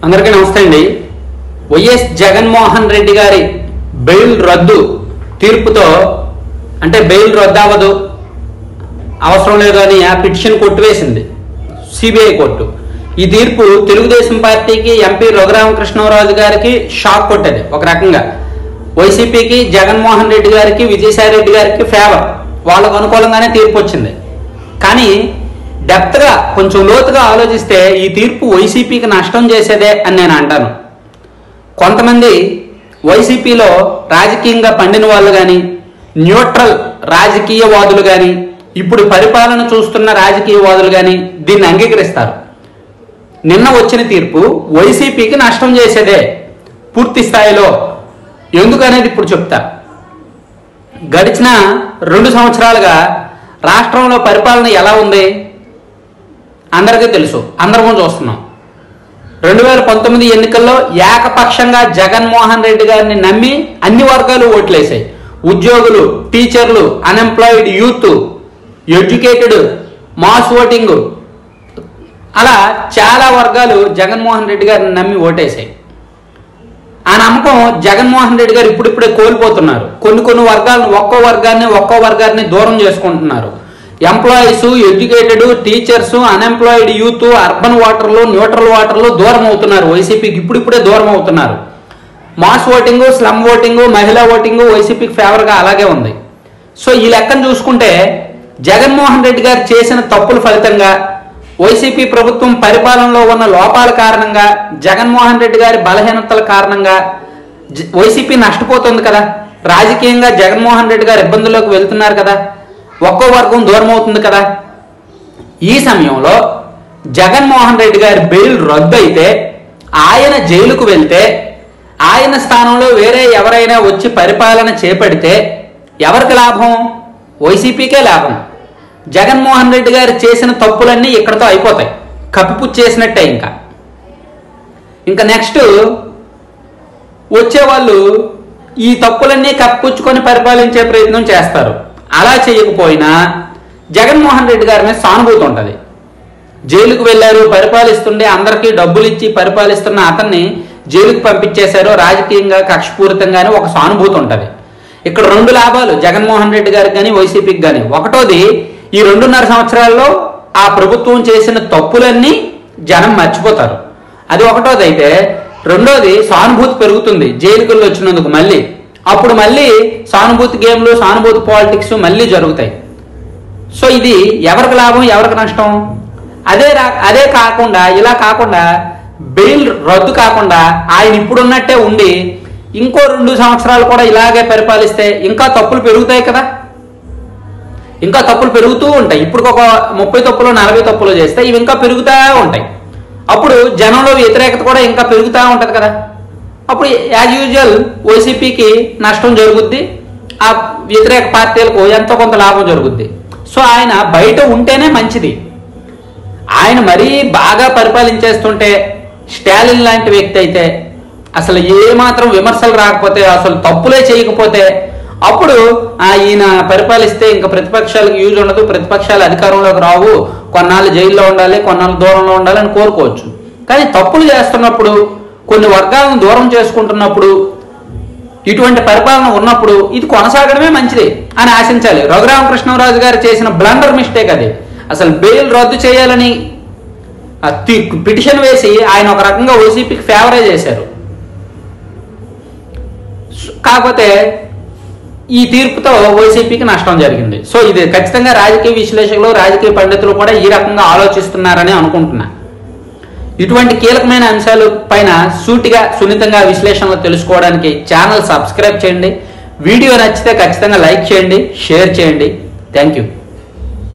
అందరికీ నమస్తే అండి వైఎస్ జగన్మోహన్ రెడ్డి గారి బెయిల్ రద్దు తీర్పుతో అంటే బెయిల్ రద్దు అవ్వదు అవసరం లేదు అని ఆ పిటిషన్ కొట్టివేసింది సిబిఐ కోర్టు ఈ తీర్పు తెలుగుదేశం పార్టీకి ఎంపీ రఘురామకృష్ణరాజు గారికి షాక్ కొట్టేది ఒక రకంగా వైసీపీకి జగన్మోహన్ రెడ్డి గారికి విజయసాయి రెడ్డి గారికి ఫేవర్ వాళ్ళకు అనుకూలంగానే తీర్పు వచ్చింది కానీ డెప్త్గా కొంచెం లోతుగా ఆలోచిస్తే ఈ తీర్పు వైసీపీకి నష్టం చేసేదే అని నేను అంటాను కొంతమంది వైసీపీలో రాజకీయంగా పండిన వాళ్ళు కానీ న్యూట్రల్ రాజకీయవాదులు కానీ ఇప్పుడు పరిపాలన చూస్తున్న రాజకీయవాదులు కానీ దీన్ని అంగీకరిస్తారు నిన్న వచ్చిన తీర్పు వైసీపీకి నష్టం చేసేదే పూర్తి స్థాయిలో ఎందుకనేది ఇప్పుడు చెప్తా గడిచిన రెండు సంవత్సరాలుగా రాష్ట్రంలో పరిపాలన ఎలా ఉంది అందరికీ తెలుసు అందరము చూస్తున్నాం రెండు వేల పంతొమ్మిది ఎన్నికల్లో ఏకపక్షంగా జగన్మోహన్ రెడ్డి గారిని నమ్మి అన్ని వర్గాలు ఓట్లేసాయి ఉద్యోగులు టీచర్లు unemployed youth educated mass voting అలా చాలా వర్గాలు జగన్మోహన్ రెడ్డి గారిని నమ్మి ఓటేసాయి ఆ నమ్మకం జగన్మోహన్ రెడ్డి గారు ఇప్పుడిప్పుడే కోల్పోతున్నారు కొన్ని కొన్ని వర్గాలను ఒక్కో వర్గాన్ని ఒక్కో వర్గాన్ని దూరం చేసుకుంటున్నారు employees educated teachers unemployed youth urban వాటర్లు న్యూట్రల్ వాటర్లు దూరం అవుతున్నారు వైసీపీకి ఇప్పుడిప్పుడే దూరం అవుతున్నారు మాస్ ఓటింగ్ స్లమ్ ఓటింగ్ మహిళా ఓటింగ్ వైసీపీకి ఫేవర్గా అలాగే ఉంది సో ఈ లెక్కను చూసుకుంటే జగన్మోహన్ రెడ్డి గారు చేసిన తప్పుల ఫలితంగా వైసీపీ ప్రభుత్వం పరిపాలనలో ఉన్న లోపాల కారణంగా జగన్మోహన్ రెడ్డి గారి బలహీనతల కారణంగా జ- వైసీపీ నష్టపోతుంది కదా రాజకీయంగా జగన్మోహన్ రెడ్డి గారు ఇబ్బందుల్లోకి వెళ్తున్నారు కదా ఒక్కో వర్గం దూరం అవుతుంది కదా ఈ సమయంలో జగన్మోహన్ రెడ్డి గారి బెయిల్ రద్దు అయితే ఆయన జైలుకు వెళ్తే ఆయన స్థానంలో వేరే ఎవరైనా వచ్చి పరిపాలన చేపడితే ఎవరికి లాభం వైసీపీకే లాభం జగన్మోహన్ రెడ్డి గారు చేసిన తప్పులన్నీ ఇక్కడతో అయిపోతాయి కప్పిపుచ్చి చేసినట్టే ఇంకా ఇంకా నెక్స్ట్ వచ్చేవాళ్ళు ఈ తప్పులన్నీ కప్పిపుచ్చుకొని పరిపాలించే ప్రయత్నం చేస్తారు అలా చేయకపోయినా జగన్మోహన్ రెడ్డి గారి మీద సానుభూతి ఉంటుంది జైలుకు వెళ్ళారు పరిపాలిస్తుండే అందరికీ డబ్బులు ఇచ్చి పరిపాలిస్తున్న అతన్ని జైలుకు పంపించేశారు రాజకీయంగా కక్షపూరితంగానే ఒక సానుభూతి ఉంటుంది ఇక్కడ రెండు లాభాలు జగన్మోహన్ రెడ్డి గారికి కానీ వైసీపీకి కానీ ఒకటోది ఈ రెండున్నర సంవత్సరాల్లో ఆ ప్రభుత్వం చేసిన తప్పులన్నీ జనం మర్చిపోతారు అది ఒకటోది అయితే రెండోది సానుభూతి పెరుగుతుంది జైలుకి వచ్చినందుకు మళ్ళీ అప్పుడు మళ్ళీ సానుభూతి గేమ్లు సానుభూతి పాలిటిక్స్ మళ్ళీ జరుగుతాయి సో ఇది ఎవరికి లాభం ఎవరికి నష్టం అదే రా అదే కాకుండా ఇలా కాకుండా బెయిల్ రద్దు కాకుండా ఆయన ఇప్పుడున్నట్టే ఉండి ఇంకో రెండు సంవత్సరాలు కూడా ఇలాగే పరిపాలిస్తే ఇంకా తప్పులు పెరుగుతాయి కదా ఇంకా తప్పులు పెరుగుతూ ఉంటాయి ఇప్పుడు ఒక ముప్పై తప్పులు నలభై తప్పులు చేస్తే ఇవి ఇంకా పెరుగుతూ ఉంటాయి అప్పుడు జనంలో వ్యతిరేకత కూడా ఇంకా పెరుగుతూ ఉంటుంది కదా అప్పుడు యాజ్ యూజువల్ వైసీపీకి నష్టం జరుగుద్ది ఆ వ్యతిరేక పార్టీలకు ఎంతో కొంత లాభం జరుగుద్ది సో ఆయన బయట ఉంటేనే మంచిది ఆయన మరీ బాగా పరిపాలించేస్తుంటే స్టాలిన్ లాంటి వ్యక్తి అయితే అసలు ఏమాత్రం విమర్శలు రాకపోతే అసలు తప్పులే చేయకపోతే అప్పుడు ఆ ఈయన పరిపాలిస్తే ఇంకా ప్రతిపక్షాలకు యూజ్ ఉండదు ప్రతిపక్షాలు అధికారంలోకి రావు కొన్నాళ్ళు జైల్లో ఉండాలి కొన్నాళ్ళు దూరంలో ఉండాలి అని కోరుకోవచ్చు కానీ తప్పులు చేస్తున్నప్పుడు కొన్ని వర్గాలను దూరం చేసుకుంటున్నప్పుడు ఇటువంటి పరిపాలన ఉన్నప్పుడు ఇది కొనసాగడమే మంచిది అని ఆశించాలి రఘురామకృష్ణరాజు గారు చేసిన బ్లండర్ మిస్టేక్ అది అసలు బెయిల్ రద్దు చేయాలని ఆ తి- పిటిషన్ వేసి ఆయన ఒక రకంగా వైసీపీకి ఫేవరే చేశారు స్- కాకపోతే ఈ తీర్పుతో వైసీపీకి నష్టం జరిగింది సో ఇది ఖచ్చితంగా రాజకీయ విశ్లేషకులు రాజకీయ పండితులు కూడా ఈ రకంగా ఆలోచిస్తున్నారని అనుకుంటున్నా ఇటువంటి కీలకమైన అంశాలు పైన సూటిగా సున్నితంగా విశ్లేషణలు తెలుసుకోవడానికి ఛానల్ సబ్స్క్రైబ్ చేయండి వీడియో నచ్చితే ఖచ్చితంగా లైక్ చేయండి షేర్ చేయండి థ్యాంక్ యూ